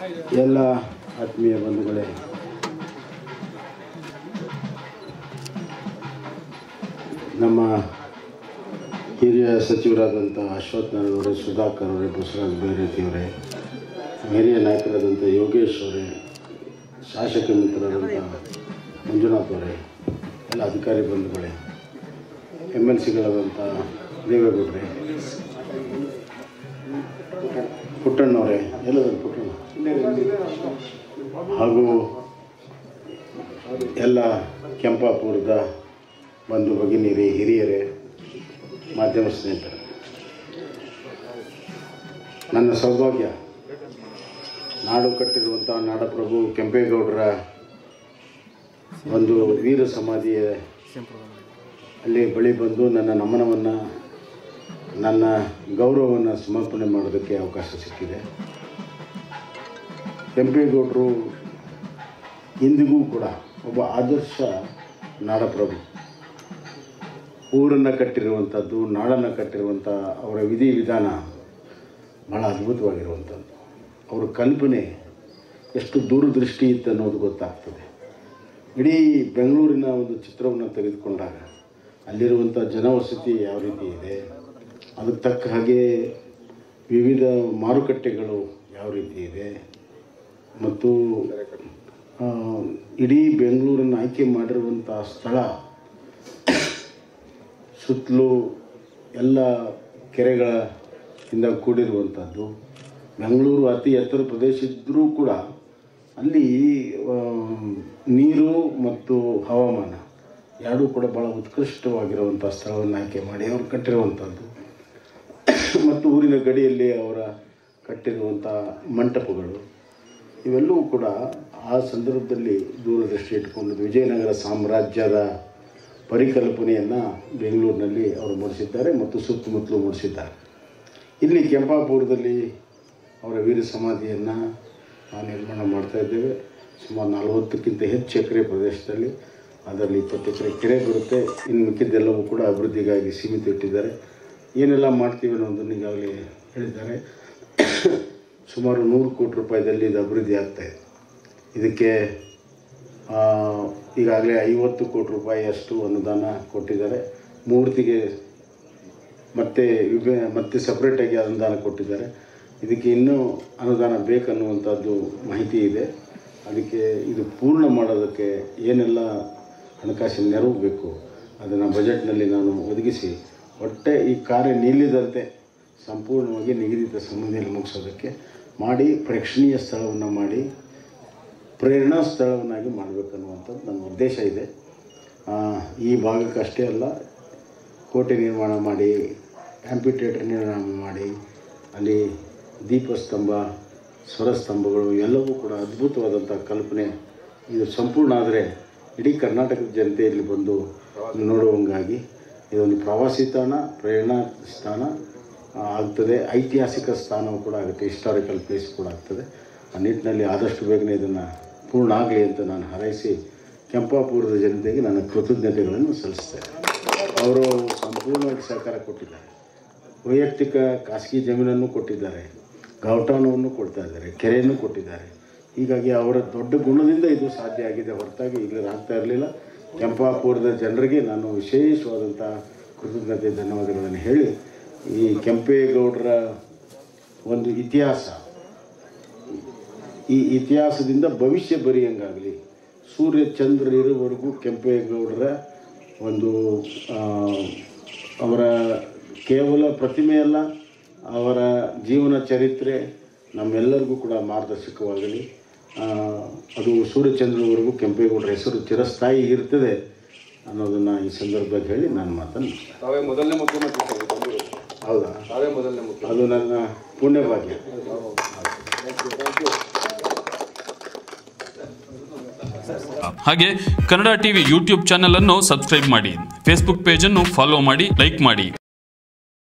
ಎಲ್ಲ ಆತ್ಮೀಯ ಬಂಧುಗಳೇ ನಮ್ಮ ಹಿರಿಯ ಸಚಿವರಾದಂಥ ಅಶ್ವಥ್ ನಾರಾಯಣ ಅವರೇ ಸುಧಾಕರ್ ಅವರೇ ಬಸವರಾಜ್ ಬೈರತಿಯವರೇ ಹಿರಿಯ ನಾಯಕರಾದಂಥ ಯೋಗೇಶ್ ಅವರೇ ಶಾಸಕ ಮಿತ್ರರಾದಂಥ ಮಂಜುನಾಥ್ ಅವರೇ ಎಲ್ಲ ಅಧಿಕಾರಿ ಬಂಧುಗಳೇ ಎಮ್ ಎಲ್ ಸಿಗಳಾದಂಥ ದೇವೇಗೌಡರೇ ಪುಟ್ಟಣ್ಣವರೇ ಎಲ್ಲದ ಪುಟ್ಟಣ್ಣ ಹಾಗೂ ಎಲ್ಲ ಕೆಂಪಾಪುರದ ಬಂಧು ಭಗಿನಿಯರೇ ಹಿರಿಯರೇ ಮಾಧ್ಯಮ ಸ್ನೇಹಿತರೆ ನನ್ನ ಸೌಭಾಗ್ಯ ನಾಡು ಕಟ್ಟಿರುವಂಥ ನಾಡಪ್ರಭು ಕೆಂಪೇಗೌಡರ ಒಂದು ವೀರ ಸಮಾಧಿಯ ಅಲ್ಲಿ ಬಳಿ ಬಂದು ನನ್ನ ನಮನವನ್ನು ನನ್ನ ಗೌರವವನ್ನು ಸಮರ್ಪಣೆ ಮಾಡೋದಕ್ಕೆ ಅವಕಾಶ ಸಿಕ್ಕಿದೆ ಕೆಂಪೇಗೌಡರು ಇಂದಿಗೂ ಕೂಡ ಒಬ್ಬ ಆದರ್ಶ ನಾಡಪ್ರಭು ಊರನ್ನು ಕಟ್ಟಿರುವಂಥದ್ದು ನಾಡನ್ನು ಕಟ್ಟಿರುವಂಥ ಅವರ ವಿಧಿ ವಿಧಾನ ಭಾಳ ಅದ್ಭುತವಾಗಿರುವಂಥದ್ದು ಅವರ ಕಲ್ಪನೆ ಎಷ್ಟು ದೂರದೃಷ್ಟಿ ಇತ್ತು ಅನ್ನೋದು ಗೊತ್ತಾಗ್ತದೆ ಇಡೀ ಬೆಂಗಳೂರಿನ ಒಂದು ಚಿತ್ರವನ್ನು ತೆಗೆದುಕೊಂಡಾಗ ಅಲ್ಲಿರುವಂಥ ಜನವಸತಿ ಯಾವ ರೀತಿ ಇದೆ ಅದಕ್ಕೆ ತಕ್ಕ ಹಾಗೆ ವಿವಿಧ ಮಾರುಕಟ್ಟೆಗಳು ಯಾವ ರೀತಿ ಇದೆ ಮತ್ತು ಆ, ಇಡೀ ಬೆಂಗಳೂರನ್ನು ಆಯ್ಕೆ ಮಾಡಿರುವಂಥ ಸ್ಥಳ ಸುತ್ತಲೂ ಎಲ್ಲ ಕೆರೆಗಳ ಇಂದ ಕೂಡಿರುವಂಥದ್ದು ಬೆಂಗಳೂರು ಅತಿ ಎತ್ತರ ಪ್ರದೇಶ ಇದ್ದರೂ ಕೂಡ ಅಲ್ಲಿ ಆ, ನೀರು ಮತ್ತು ಹವಾಮಾನ ಎರಡೂ ಕೂಡ ಭಾಳ ಉತ್ಕೃಷ್ಟವಾಗಿರುವಂಥ ಸ್ಥಳವನ್ನು ಆಯ್ಕೆ ಮಾಡಿ ಅವರು ಕಟ್ಟಿರುವಂಥದ್ದು ಮತ್ತು ಊರಿನ ಗಡಿಯಲ್ಲಿ ಅವರ ಕಟ್ಟಿರುವಂಥ ಮಂಟಪಗಳು ಇವೆಲ್ಲವೂ ಕೂಡ ಆ ಸಂದರ್ಭದಲ್ಲಿ ದೂರದೃಷ್ಟಿ ಇಟ್ಕೊಂಡು ವಿಜಯನಗರ ಸಾಮ್ರಾಜ್ಯದ ಪರಿಕಲ್ಪನೆಯನ್ನು ಬೆಂಗಳೂರಿನಲ್ಲಿ ಅವರು ಮೂಡಿಸಿದ್ದಾರೆ ಮತ್ತು ಸುತ್ತಮುತ್ತಲೂ ಮೂಡಿಸಿದ್ದಾರೆ ಇಲ್ಲಿ ಕೆಂಪಾಪುರದಲ್ಲಿ ಅವರ ವೀರ ಸಮಾಧಿಯನ್ನು ನಾವು ನಿರ್ಮಾಣ ಮಾಡ್ತಾ ಇದ್ದೇವೆ ಸುಮಾರು ನಲವತ್ತಕ್ಕಿಂತ ಹೆಚ್ಚು ಎಕರೆ ಪ್ರದೇಶದಲ್ಲಿ ಅದರಲ್ಲಿ ಇಪ್ಪತ್ತು ಎಕರೆ ಕೆರೆ ಬರುತ್ತೆ ಇನ್ನು ಮಿಕ್ಕಿದ್ದೆಲ್ಲವೂ ಕೂಡ ಅಭಿವೃದ್ಧಿಗಾಗಿ ಸೀಮಿತ ಇಟ್ಟಿದ್ದಾರೆ ಏನೆಲ್ಲ ಮಾಡ್ತೀವಿ ಅನ್ನೋದನ್ನು ಈಗಾಗಲೇ ಹೇಳಿದ್ದಾರೆ ಸುಮಾರು ನೂರು ಕೋಟಿ ರೂಪಾಯಿದಲ್ಲಿ ಇದು ಅಭಿವೃದ್ಧಿ ಆಗ್ತಾಯಿದೆ ಇದಕ್ಕೆ ಆ, ಈಗಾಗಲೇ ಐವತ್ತು ಕೋಟಿ ರೂಪಾಯಿಯಷ್ಟು ಅನುದಾನ ಕೊಟ್ಟಿದ್ದಾರೆ ಮೂರ್ತಿಗೆ ಮತ್ತೆ ವಿಭೆ ಮತ್ತೆ ಸಪ್ರೇಟಾಗಿ ಅನುದಾನ ಕೊಟ್ಟಿದ್ದಾರೆ ಇದಕ್ಕೆ ಇನ್ನೂ ಅನುದಾನ ಬೇಕನ್ನುವಂಥದ್ದು ಮಾಹಿತಿ ಇದೆ ಅದಕ್ಕೆ ಇದು ಪೂರ್ಣ ಮಾಡೋದಕ್ಕೆ ಏನೆಲ್ಲ ಹಣಕಾಸಿನ ನೆರವು ಬೇಕು ಅದನ್ನು ಬಜೆಟ್ನಲ್ಲಿ ನಾನು ಒದಗಿಸಿ ಒಟ್ಟೆ ಈ ಕಾರ್ಯ ನಿಲ್ಲಿದಂತೆ ಸಂಪೂರ್ಣವಾಗಿ ನಿಗದಿತ ಸಮಯದಲ್ಲಿ ಮುಗಿಸೋದಕ್ಕೆ ಮಾಡಿ ಪ್ರೇಕ್ಷಣೀಯ ಸ್ಥಳವನ್ನು ಮಾಡಿ ಪ್ರೇರಣಾ ಸ್ಥಳವನ್ನಾಗಿ ಮಾಡಬೇಕನ್ನುವಂಥದ್ದು ನನ್ನ ಉದ್ದೇಶ ಇದೆ ಆ, ಈ ಭಾಗಕ್ಕಷ್ಟೇ ಅಲ್ಲ ಕೋಟೆ ನಿರ್ಮಾಣ ಮಾಡಿ ಆ್ಯಂಪಿಥಿಯೇಟರ್ ನಿರ್ಮಾಣ ಮಾಡಿ ಅಲ್ಲಿ ದೀಪಸ್ತಂಭ ಸ್ವರಸ್ತಂಭಗಳು ಎಲ್ಲವೂ ಕೂಡ ಅದ್ಭುತವಾದಂಥ ಕಲ್ಪನೆ ಇದು ಸಂಪೂರ್ಣ ಆದರೆ ಇಡೀ ಕರ್ನಾಟಕದ ಜನತೆ ಇಲ್ಲಿ ಬಂದು ನೋಡುವಂಗಾಗಿ ಇದೊಂದು ಪ್ರವಾಸಿ ತಾಣ ಪ್ರೇರಣಾ ಸ್ಥಾನ ಆ, ಆಗ್ತದೆ ಐತಿಹಾಸಿಕ ಸ್ಥಾನವೂ ಕೂಡ ಆಗುತ್ತೆ ಹಿಸ್ಟಾರಿಕಲ್ ಪ್ಲೇಸ್ ಕೂಡ ಆಗ್ತದೆ ಆ ನಿಟ್ಟಿನಲ್ಲಿ ಆದಷ್ಟು ಬೇಗನೆ ಇದನ್ನು ಪೂರ್ಣ ಆಗಲಿ ಅಂತ ನಾನು ಹಾರೈಸಿ ಕೆಂಪಾಪುರದ ಜನತೆಗೆ ನನ್ನ ಕೃತಜ್ಞತೆಗಳನ್ನು ಸಲ್ಲಿಸ್ತೇನೆ ಅವರು ಸಂಪೂರ್ಣವಾಗಿ ಸಹಕಾರ ಕೊಟ್ಟಿದ್ದಾರೆ ವೈಯಕ್ತಿಕ ಖಾಸಗಿ ಜಮೀನನ್ನು ಕೊಟ್ಟಿದ್ದಾರೆ ಗಾವಟಾಣವನ್ನು ಕೊಡ್ತಾ ಇದ್ದಾರೆ ಕೆರೆಯನ್ನು ಕೊಟ್ಟಿದ್ದಾರೆ ಹೀಗಾಗಿ ಅವರ ದೊಡ್ಡ ಗುಣದಿಂದ ಇದು ಸಾಧ್ಯ ಆಗಿದೆ ಹೊರತಾಗಿ ಇಲ್ಲಿ ಆಗ್ತಾ ಇರಲಿಲ್ಲ ಕೆಂಪಾಪುರದ ಜನರಿಗೆ ನಾನು ವಿಶೇಷವಾದಂಥ ಕೃತಜ್ಞತೆ ಧನ್ಯವಾದಗಳನ್ನು ಹೇಳಿ ಈ ಕೆಂಪೇಗೌಡರ ಒಂದು ಇತಿಹಾಸ ಈ ಇತಿಹಾಸದಿಂದ ಭವಿಷ್ಯ ಬರೆಯಂಗಾಗಲಿ ಸೂರ್ಯ ಚಂದ್ರ ಇರುವವರೆಗೂ ಕೆಂಪೇಗೌಡರ ಒಂದು ಆ, ಅವರ ಕೇವಲ ಪ್ರತಿಮೆಯಲ್ಲ ಅವರ ಜೀವನ ಚರಿತ್ರೆ ನಮ್ಮೆಲ್ಲರಿಗೂ ಕೂಡ ಮಾರ್ಗದರ್ಶಕವಾಗಲಿ ಆ, ಅದು ಸೂರ್ಯಚಂದ್ರವರೆಗೂ ಕೆಂಪೇಗೌಡರ ಹೆಸರು ಚಿರಸ್ಥಾಯಿ ಇರ್ತದೆ ಅನ್ನೋದನ್ನು ಈ ಸಂದರ್ಭದಲ್ಲಿ ಹೇಳಿ ನಾನು ಮಾತನ್ನು ಮುಗಿಸ್ತೇನೆ. ತಾವೇ ಮೊದಲನೇ ಮುಖ್ಯಮಂತ್ರಿ ಸರ್ ಬೆಂಗಳೂರು ಹೌದಾ ತಾವೇ ಮೊದಲನೇ ಮುಖ್ಯಮಂತ್ರಿ ಅದು ನನ್ನ ಪುಣ್ಯ ಭಾಗ್ಯ ಹಾಗೆ ಕನ್ನಡ ಟಿವಿ ಯೂಟ್ಯೂಬ್ ಚಾನೆಲ್ ಅನ್ನು ಸಬ್ಸ್ಕ್ರೈಬ್ ಮಾಡಿ ಫೇಸ್ಬುಕ್ ಪೇಜ್ ಅನ್ನು ಫಾಲೋ ಮಾಡಿ ಲೈಕ್ ಮಾಡಿ